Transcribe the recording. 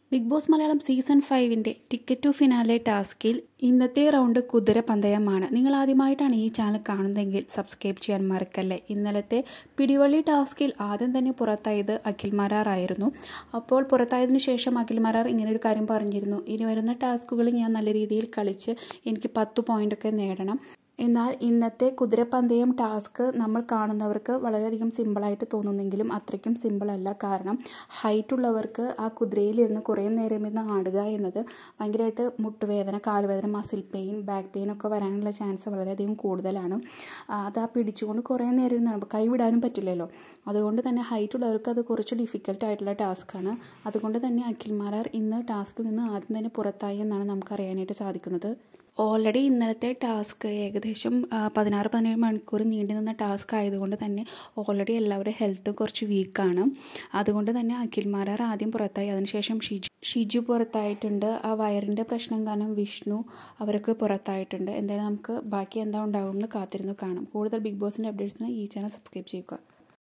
big Boss Malayalam season ഫൈവിൻ്റെ ticket to finale ടാസ്കിൽ ഇന്നത്തെ റൗണ്ട് കുതിര പന്തയമാണ് നിങ്ങൾ ആദ്യമായിട്ടാണ് ഈ ചാനൽ കാണുന്നതെങ്കിൽ സബ്സ്ക്രൈബ് ചെയ്യാൻ മറക്കല്ലേ ഇന്നലത്തെ പിടിവള്ളി ടാസ്കിൽ ആദ്യം തന്നെ പുറത്തായത് അഖിൽ മരാർ ആയിരുന്നു അപ്പോൾ പുറത്തായതിനു ശേഷം അഖിൽ മരാർ ഇങ്ങനെ ഒരു കാര്യം പറഞ്ഞിരുന്നു ഇനി വരുന്ന ടാസ്കുകളിൽ ഞാൻ നല്ല രീതിയിൽ കളിച്ച് എനിക്ക് പത്ത് പോയിൻ്റൊക്കെ നേടണം എന്നാൽ ഇന്നത്തെ കുതിരപ്പന്തയം ടാസ്ക് നമ്മൾ കാണുന്നവർക്ക് വളരെയധികം സിമ്പിളായിട്ട് തോന്നുന്നെങ്കിലും അത്രയ്ക്കും സിമ്പിളല്ല കാരണം ഹൈറ്റ് ഉള്ളവർക്ക് ആ കുതിരയിലിരുന്ന് കുറേ നേരം ഇരുന്ന് ആടുക എന്നത് ഭയങ്കരമായിട്ട് മുട്ടുവേദന കാലുവേദന മസിൽ പെയിൻ ബാക്ക് പെയിൻ ഒക്കെ വരാനുള്ള ചാൻസ് വളരെയധികം കൂടുതലാണ് അത് ആ പിടിച്ചുകൊണ്ട് കുറേ നേരം ഇരുന്നാണ് കൈവിടാനും പറ്റില്ലല്ലോ അതുകൊണ്ട് തന്നെ ഹൈറ്റ് ഉള്ളവർക്ക് അത് കുറച്ച് ഡിഫിക്കൽട്ട് ആയിട്ടുള്ള ടാസ്ക്കാണ് അതുകൊണ്ട് തന്നെ അഖിൽ മാരാർ ഇന്ന് ടാസ്കിൽ നിന്ന് ആദ്യം തന്നെ പുറത്തായി എന്നാണ് നമുക്ക് അറിയാനായിട്ട് സാധിക്കുന്നത് ഓൾറെഡി ഇന്നലത്തെ ടാസ്ക് ഏകദേശം പതിനാറ് പതിനേഴ് മണിക്കൂർ നീണ്ടു നിന്ന ടാസ്ക് ആയതുകൊണ്ട് തന്നെ ഓൾറെഡി എല്ലാവരുടെ ഹെൽത്ത് കുറച്ച് വീക്കാണ് അതുകൊണ്ട് തന്നെ അഖിൽ മാരാർ ആദ്യം പുറത്തായി അതിനുശേഷം ഷിജു ഷിജു പുറത്തായിട്ടുണ്ട് ആ വയറിൻ്റെ പ്രശ്നം കാരണം വിഷ്ണു അവരൊക്കെ പുറത്തായിട്ടുണ്ട് എന്തായാലും നമുക്ക് ബാക്കി എന്താ ഉണ്ടാകുമെന്ന് കാത്തിരുന്നു കാണാം കൂടുതൽ ബിഗ് ബോസിൻ്റെ അപ്ഡേറ്റ്സിന് ഈ ചാനൽ സബ്സ്ക്രൈബ് ചെയ്യുക